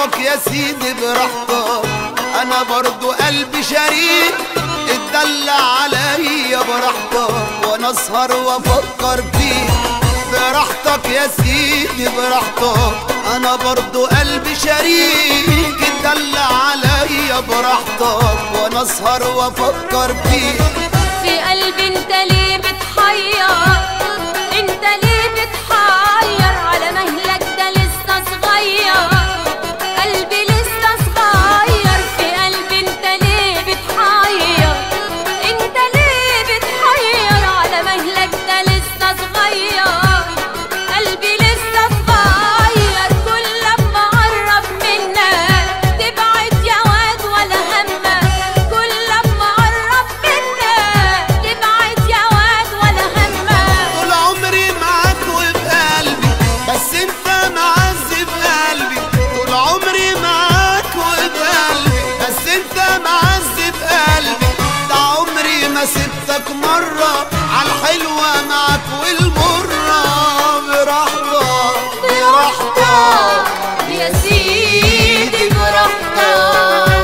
براحتك يا سيدي براحتك انا برضو قلبي شريك اتدلع عليا براحتك وانا اسهر وافكر فيك براحتك يا سيدي براحتك انا برضو قلبي شريك اتدلع عليا براحتك وانا اسهر وافكر فيك في قلبي انت ليه بتحير انت ليه بتحير على مهلك ده لسه صغير قلبي لسه صغير في قلبي انت ليه بتحير انت ليه بتحير على مهلك ده لسه صغير قلبي لسه صغير كل لما اقرب منك تبعد يا واد ولا همك كل لما اقرب منك تبعد يا واد ولا همك طول عمري معاك وبقلبي بس انت معذب قلبي طول عمري معاك وبقلبي بس انت معذب قلبي ده عمري ما سبتك مرة عالحلوة معاك والمرة براحتك براحتك يا سيدي براحتك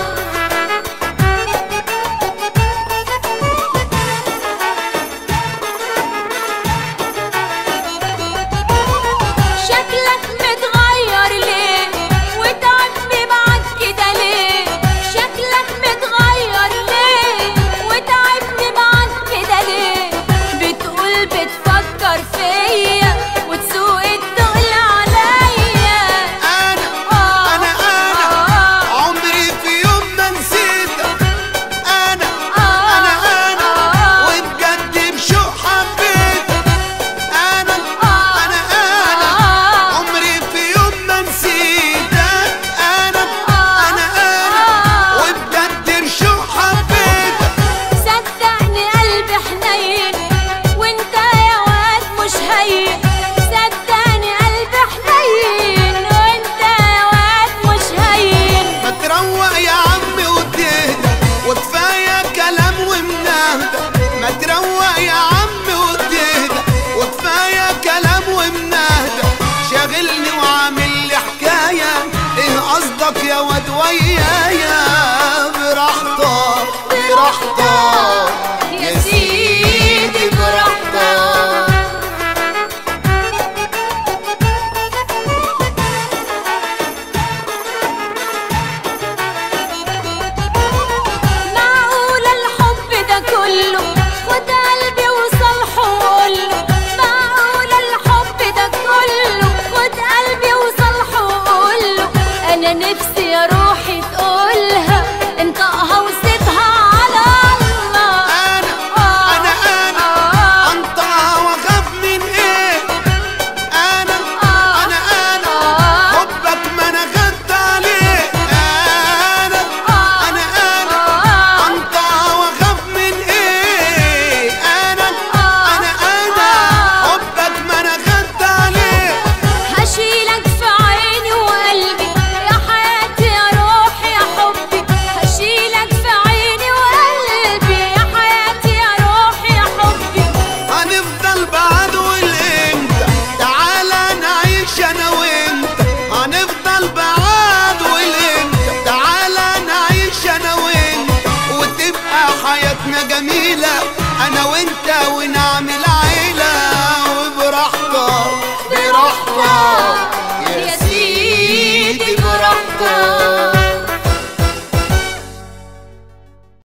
شكلك متغير ليه وتعبني معاك كده ليه شكلك متغير ليه وتعبني معاك كده ليه بتقول بتفكر فيا وتسوق التقل عليا انا انا انا عمري في يوم ما نسيتك انا انا انا وبجد بشوق حبيتك انا انا انا عمري في يوم ما نسيتك انا انا انا وبجد بشوق حبيتك صدقني قلبي حنين وانت يا واد مش هين صدقني قلبي حنين وانت يا واد مش هين ما تروق يا عمي وتهدى وكفايه كلام ومنهدى ما تروق يا عمي وتهدى وكفايه كلام ومنهدى شاغلني وعامل لي حكايه ايه قصدك يا واد ويايا براحتك براحتك يا سيدي براحتك معقولة الحب ده كله خد قلبي وصالحه وقوله معقولة الحب ده كله خد قلبي وصالحه وقوله أنا نفسي يا روحي تقولها انطقها وسيبها على الله انا انا انا انطع واخاف من ايه انا انا انا حبك ما انا خدت عليه انا انا انا انطع واخاف من ايه انا انا انا حبك ما انا خدت عليه هشيلك في عيني وقلبي يا حياتي يا روحي يا حبي هشيلك في عيني وقلبي يا حياتي يا روحي يا حبي هنفضل بعد والامتى تعالى نعيش انا وانت هنفضل بعد والامتى تعالى نعيش انا وانت وتبقى حياتنا جميلة